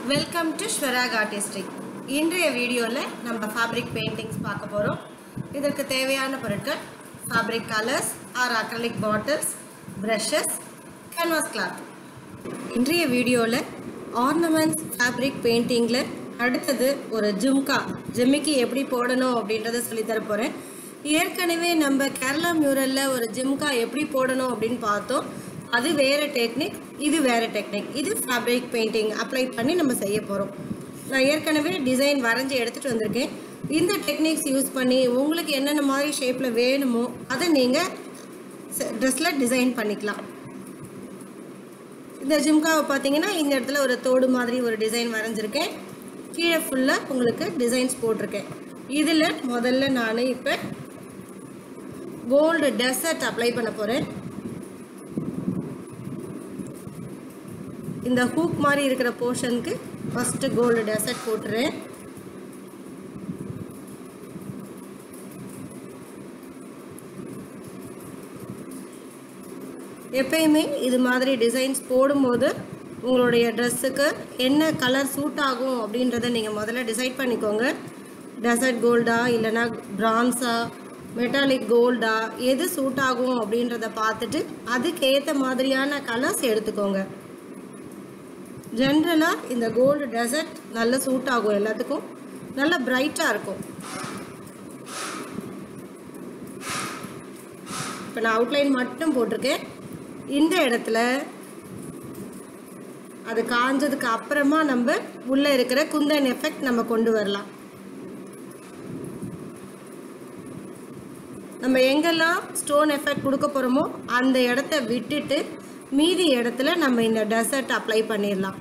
welcome to ஸ்வராக் artistic இன்றைய வீடியோவில் நம்ம ஃபேப்ரிக் பெயிண்டிங்ஸ் பார்க்க போகிறோம் இதற்கு தேவையான பொருட்கள் fabric colours or acrylic bottles brushes canvas cloth இன்றைய வீடியோவில் ஆர்னமெண்ட்ஸ் ஃபேப்ரிக் பெயிண்டிங்கில் அடுத்தது ஒரு ஜும்கா ஜிம்மிக்கு எப்படி போடணும் அப்படின்றத சொல்லித்தர போகிறேன் ஏற்கனவே நம்ம கேரளா மியூரலில் ஒரு ஜிம்கா எப்படி போடணும் அப்படின்னு பார்த்தோம் அது வேறு டெக்னிக் இது வேறு டெக்னிக் இது ஃபேப்ரிக் பெயிண்டிங் அப்ளை பண்ணி நம்ம செய்ய போகிறோம் நான் ஏற்கனவே டிசைன் வரைஞ்சி எடுத்துகிட்டு வந்திருக்கேன் இந்த டெக்னிக்ஸ் யூஸ் பண்ணி உங்களுக்கு என்னென்ன மாதிரி ஷேப்பில் வேணுமோ அதை நீங்கள் ட்ரெஸ்ஸில் டிசைன் பண்ணிக்கலாம் இந்த ஜிம்காவை பார்த்தீங்கன்னா இந்த இடத்துல ஒரு தோடு மாதிரி ஒரு டிசைன் வரைஞ்சிருக்கேன் கீழே ஃபுல்லாக உங்களுக்கு டிசைன்ஸ் போட்டிருக்கேன் இதில் முதல்ல நான் இப்போ கோல்டு டெசர்ட் அப்ளை பண்ண போகிறேன் இந்த ஹூக் மாதிரி இருக்கிற போர்ஷனுக்கு ஃபஸ்ட்டு கோல்டு டெசர்ட் போட்டுறேன் எப்பயுமே இது மாதிரி டிசைன்ஸ் போடும்போது உங்களுடைய ட்ரெஸ்ஸுக்கு என்ன கலர் சூட் ஆகும் அப்படின்றத நீங்கள் முதல்ல டிசைட் பண்ணிக்கோங்க டெசர்ட் கோல்டா இல்லைனா பிரான்ஸா மெட்டாலிக் கோல்டா எது சூட் ஆகும் அப்படின்றத பார்த்துட்டு அதுக்கேற்ற மாதிரியான கலர்ஸ் எடுத்துக்கோங்க ஜென்ரலாக இந்த கோல்டு டெசர்ட் நல்ல சூட் ஆகும் எல்லாத்துக்கும் நல்ல பிரைட்டாக இருக்கும் இப்போ நான் அவுட்லைன் மட்டும் போட்டிருக்கேன் இந்த இடத்துல அது காஞ்சதுக்கு அப்புறமா நம்ம உள்ளே இருக்கிற குந்தன் எஃபெக்ட் நம்ம கொண்டு வரலாம் நம்ம எங்கெல்லாம் ஸ்டோன் எஃபெக்ட் கொடுக்க போகிறோமோ அந்த இடத்த விட்டுட்டு மீதி இடத்துல நம்ம இந்த டெசர்ட் அப்ளை பண்ணிடலாம்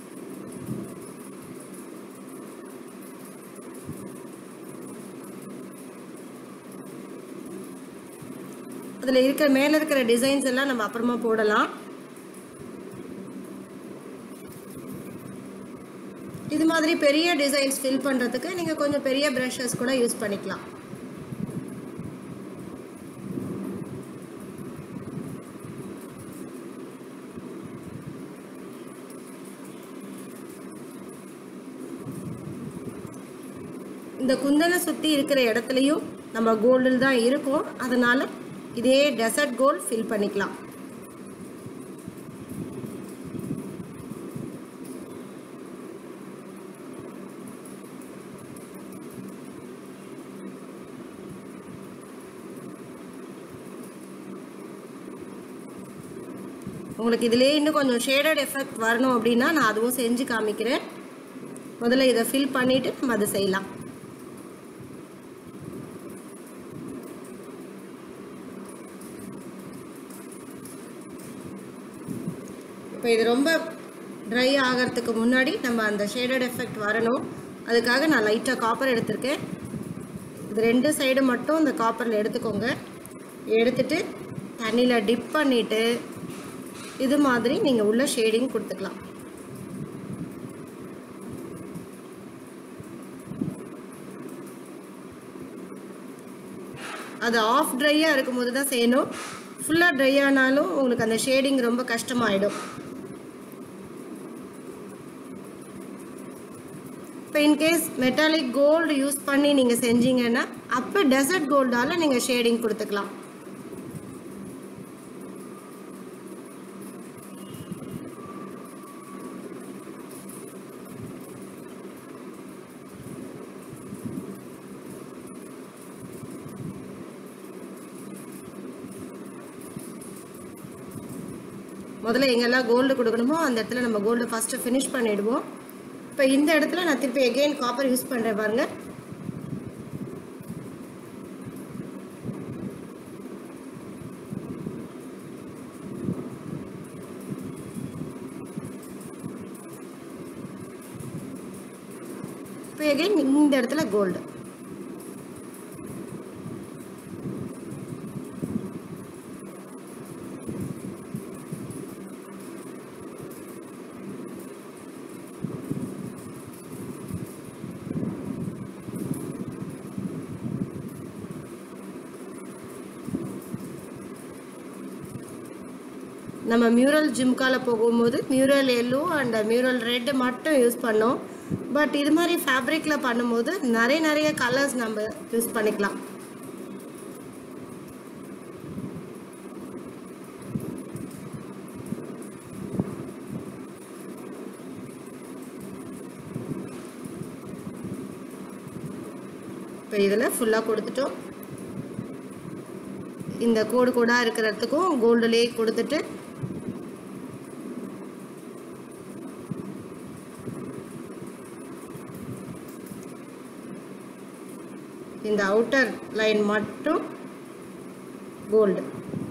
அதில் இருக்கிற மேலே இருக்கிற டிசைன்ஸ் எல்லாம் நம்ம அப்புறமா போடலாம் இது மாதிரி பெரிய டிசைன்ஸ் ஃபில் பண்ணுறதுக்கு நீங்கள் கொஞ்சம் பெரிய ப்ரஷஸ் கூட யூஸ் பண்ணிக்கலாம் இந்த குந்தனை சுற்றி இருக்கிற இடத்துலையும் நம்ம கோல்டில் தான் இருக்கும் அதனால் இதே டெசர்ட் கோல்ட் ஃபில் பண்ணிக்கலாம் உங்களுக்கு இதிலே இன்னும் கொஞ்சம் ஷேடட் எஃபெக்ட் வரணும் அப்படின்னா நான் அதுவும் செஞ்சு காமிக்கிறேன் முதல்ல இதை ஃபில் பண்ணிவிட்டு நம்ம அதை செய்யலாம் இப்போ இது ரொம்ப ட்ரை ஆகிறதுக்கு முன்னாடி நம்ம அந்த ஷேடட் எஃபெக்ட் வரணும் அதுக்காக நான் லைட்டாக காப்பர் எடுத்திருக்கேன் இது ரெண்டு சைடு மட்டும் இந்த காப்பரில் எடுத்துக்கோங்க எடுத்துட்டு தண்ணியில் டிப் பண்ணிவிட்டு இது மாதிரி நீங்கள் உள்ள ஷேடிங் கொடுத்துக்கலாம் அது ஆஃப் ட்ரையாக இருக்கும்போது தான் செய்யணும் ஃபுல்லாக ட்ரை ஆனாலும் உங்களுக்கு அந்த ஷேடிங் ரொம்ப கஷ்டமாயிடும் இப்போ இன்கேஸ் மெட்டாலிக் கோல்டு யூஸ் பண்ணி நீங்கள் செஞ்சீங்கன்னா அப்போ டெசர்ட் கோல்டால் நீங்கள் ஷேடிங் கொடுத்துக்கலாம் முதல்ல எங்கெல்லாம் கோல்டு கொடுக்கணுமோ அந்த இடத்துல நம்ம கோல்டு ஃபஸ்ட்டு ஃபினிஷ் பண்ணிவிடுவோம் இப்போ இந்த இடத்துல நான் திருப்பி எகெயின் காப்பர் யூஸ் பண்ணுறேன் பாருங்கள் இப்போ எகெயின் இந்த இடத்துல கோல்டு நம்ம மியூரல் ஜிம்கால போகும்போது mural yellow and mural red மட்டும் யூஸ் பண்ணோம் பட் இது மாதிரி ஃபேப்ரிக்கில் பண்ணும்போது நிறைய நிறைய கலர்ஸ் நம்ம யூஸ் பண்ணிக்கலாம் இப்போ இதில் ஃபுல்லாக கொடுத்துட்டோம் இந்த கோடு கோடாக இருக்கிறதுக்கும் கோல்டுலேயே கொடுத்துட்டு இந்த அவுட்டர் லைன் மட்டும் கோல்டு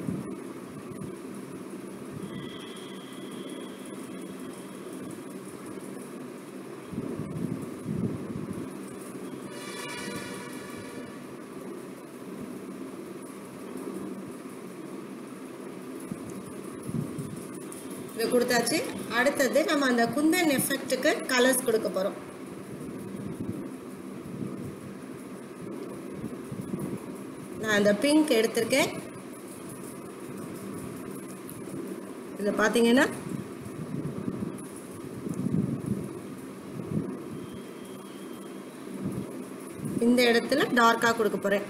இது கொடுத்தாச்சு அடுத்தது நம்ம அந்த குந்தன் எஃபெக்ட்டுக்கு கலர்ஸ் கொடுக்க போகிறோம் நான் அந்த பிங்க் எடுத்திருக்கேன் இதில் பார்த்தீங்கன்னா இந்த இடத்துல டார்க்காக கொடுக்க போகிறேன்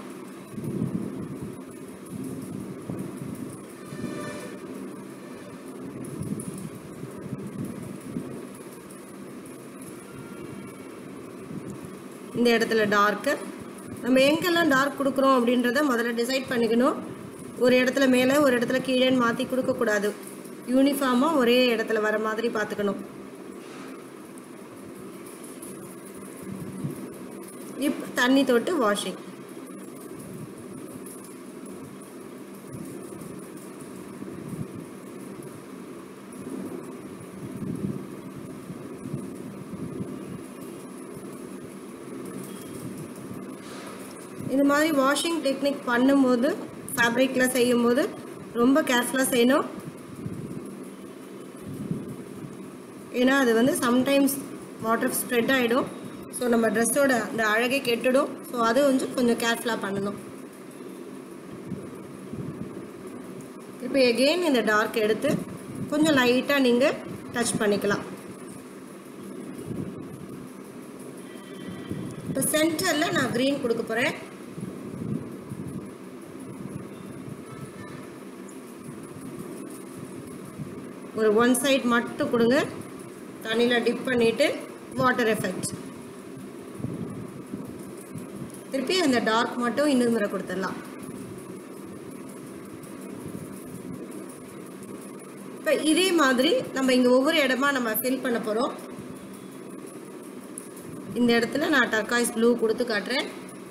இந்த இடத்துல டார்க்கு நம்ம எங்கெல்லாம் டார்க் கொடுக்குறோம் அப்படின்றத முதல்ல டிசைட் பண்ணிக்கணும் ஒரு இடத்துல மேலே ஒரு இடத்துல கீழேன்னு மாற்றி கொடுக்கக்கூடாது யூனிஃபார்மாக ஒரே இடத்துல வர மாதிரி பார்த்துக்கணும் இப்போ தண்ணி தொட்டு வாஷிங் இது மாதிரி வாஷிங் டெக்னிக் பண்ணும்போது ஃபேப்ரிக்கில் செய்யும்போது ரொம்ப கேர்ஃபுல்லாக செய்யணும் ஏன்னா அது வந்து சம்டைம்ஸ் வாட்டர் ஸ்ப்ரெட் ஆகிடும் ஸோ நம்ம ட்ரெஸ்ஸோட அந்த அழகே கெட்டுடும் ஸோ அது கொஞ்சம் கொஞ்சம் கேர்ஃபுல்லாக பண்ணணும் இப்போ எகெயின் இந்த டார்க் எடுத்து கொஞ்சம் லைட்டாக நீங்கள் டச் பண்ணிக்கலாம் இப்போ சென்டரில் நான் க்ரீன் கொடுக்க போகிறேன் ஒரு ஒன் சைட் மட்டும் கொடுங்க தண்ணியில் டிப் பண்ணிவிட்டு வாட்டர் எஃபெக்ட் திருப்பி அந்த டார்க் மட்டும் இன்னொரு முறை கொடுத்துடலாம் இப்போ இதே மாதிரி நம்ம இங்கே ஒவ்வொரு இடமா நம்ம ஃபில் பண்ண போகிறோம் இந்த இடத்துல நான் டர்காய்ஸ் ப்ளூ கொடுத்து காட்டுறேன்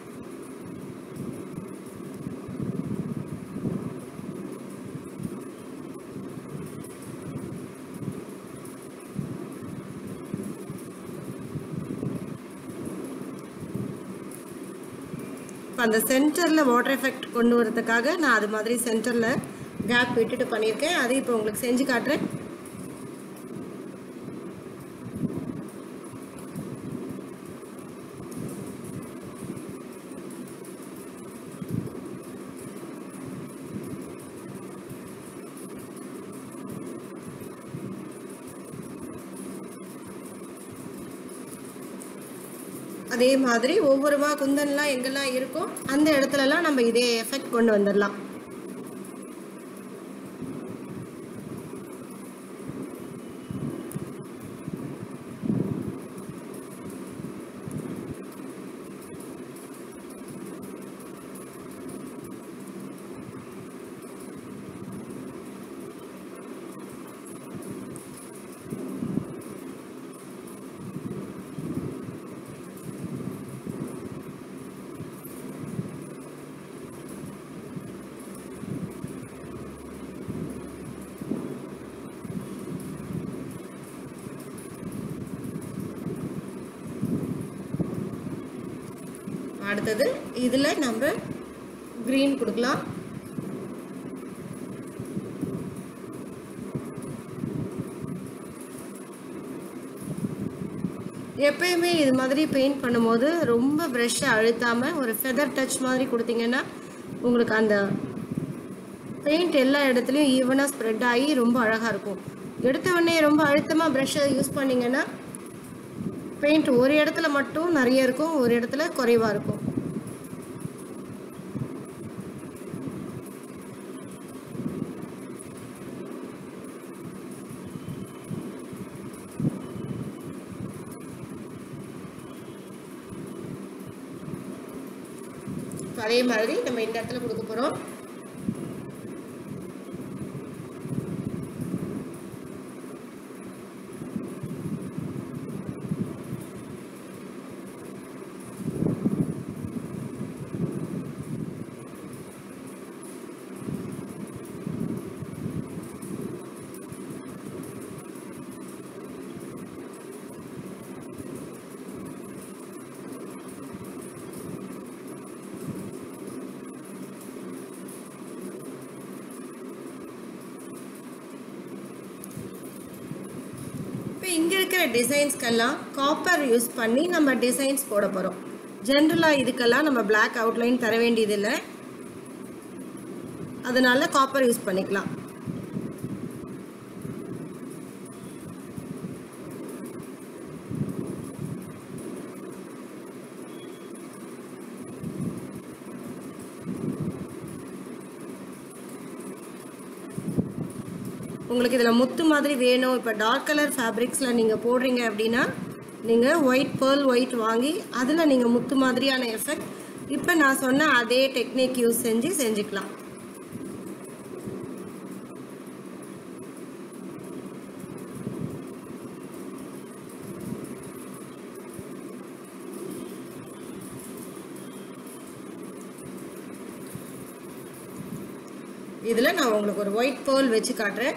இப்போ அந்த சென்டரில் வாட்டர் எஃபெக்ட் கொண்டு வரதுக்காக நான் அது மாதிரி சென்டரில் கேப் விட்டுட்டு பண்ணியிருக்கேன் அதை இப்போ உங்களுக்கு செஞ்சு காட்டுறேன் அதே மாதிரி ஒவ்வொருவா குந்தன்லாம் எங்கெல்லாம் இருக்கோ அந்த இடத்துலலாம் நம்ம இதே எஃபெக்ட் கொண்டு வந்துடலாம் அடுத்தது இதில் நம்ம க்ரீன் கொடுக்கலாம் எப்பயுமே இது மாதிரி பெயிண்ட் பண்ணும்போது ரொம்ப ப்ரெஷ்ஷை அழுத்தாமல் ஒரு ஃபெதர் டச் மாதிரி கொடுத்தீங்கன்னா உங்களுக்கு அந்த பெயிண்ட் எல்லா இடத்துலையும் ஈவனாக ஸ்ப்ரெட் ஆகி ரொம்ப அழகாக இருக்கும் எடுத்த உடனே ரொம்ப அழுத்தமாக ப்ரஷ்ஷை யூஸ் பண்ணிங்கன்னா பெயிண்ட் ஒரு இடத்துல மட்டும் நிறைய இருக்கும் ஒரு இடத்துல குறைவாக இருக்கும் இப்போ அதே மாதிரி நம்ம இந்த இடத்துல கொடுக்க போகிறோம் இப்போ இங்கே இருக்கிற டிசைன்ஸ்க்கெல்லாம் காப்பர் யூஸ் பண்ணி நம்ம டிசைன்ஸ் போட போகிறோம் ஜென்ரலாக இதுக்கெல்லாம் நம்ம Black அவுட்லைன் தர வேண்டியதில்லை அதனால காப்பர் யூஸ் பண்ணிக்கலாம் உங்களுக்கு இதில் முத்து மாதிரி வேணும் இப்போ டார்க் கலர் ஃபேப்ரிக்ஸில் நீங்கள் போடுறீங்க அப்படின்னா நீங்கள் ஒயிட் பேர்ல் ஒயிட் வாங்கி அதில் நீங்கள் முத்து மாதிரியான எஃபெக்ட் இப்போ நான் சொன்ன அதே டெக்னிக் யூஸ் செஞ்சு செஞ்சுக்கலாம் இதில் நான் உங்களுக்கு ஒரு ஒயிட் பேர்ல் வச்சு காட்டுறேன்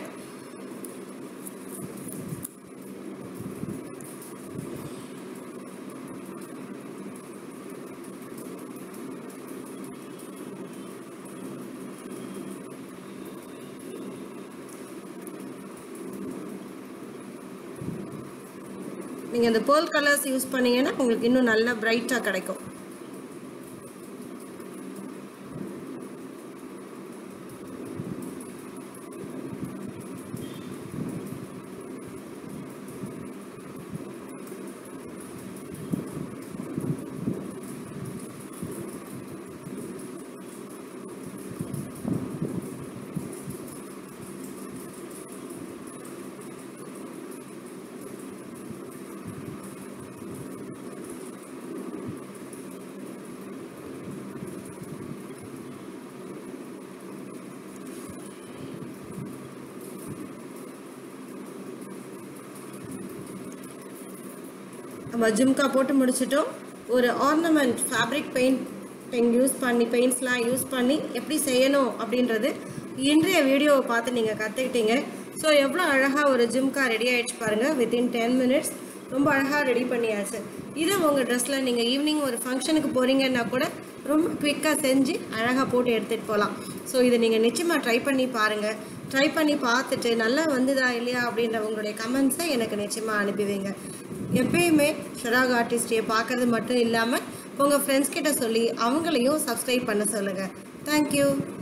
நீங்கள் இந்த பேர்ல் கலர்ஸ் யூஸ் பண்ணீங்கன்னா உங்களுக்கு இன்னும் நல்லா பிரைட்டாக கிடைக்கும் நம்ம ஜிம்கா போட்டு முடிச்சிட்டோம் ஒரு ஆர்னமெண்ட் ஃபேப்ரிக் பெயிண்டிங் யூஸ் பண்ணி பெயிண்ட்ஸ்லாம் யூஸ் பண்ணி எப்படி செய்யணும் அப்படின்றது இன்றைய வீடியோவை பார்த்து நீங்கள் கற்றுக்கிட்டீங்க ஸோ எவ்வளோ அழகாக ஒரு ஜிம்கா ரெடி ஆகிடுச்சு பாருங்கள் வித்தின் டென் மினிட்ஸ் ரொம்ப அழகாக ரெடி பண்ணியாச்சு இது உங்கள் ட்ரெஸ்ஸில் நீங்கள் ஈவினிங் ஒரு ஃபங்க்ஷனுக்கு போகிறீங்கன்னா கூட ரொம்ப குவிக்காக செஞ்சு அழகாக போட்டு எடுத்துகிட்டு போகலாம் ஸோ இதை நீங்கள் நிச்சயமாக ட்ரை பண்ணி பாருங்கள் ட்ரை பண்ணி பார்த்துட்டு நல்லா வந்துதா இல்லையா அப்படின்ற உங்களுடைய கமெண்ட்ஸை எனக்கு நிச்சயமாக அனுப்பி வைங்க எப்பயுமே ஷராக் ஆர்டிஸ்டையை பார்க்கறது மட்டும் இல்லாமல் உங்கள் ஃப்ரெண்ட்ஸ் கிட்ட சொல்லி அவங்களையும் சப்ஸ்கிரைப் பண்ண சொல்லுங்கள் தேங்க்யூ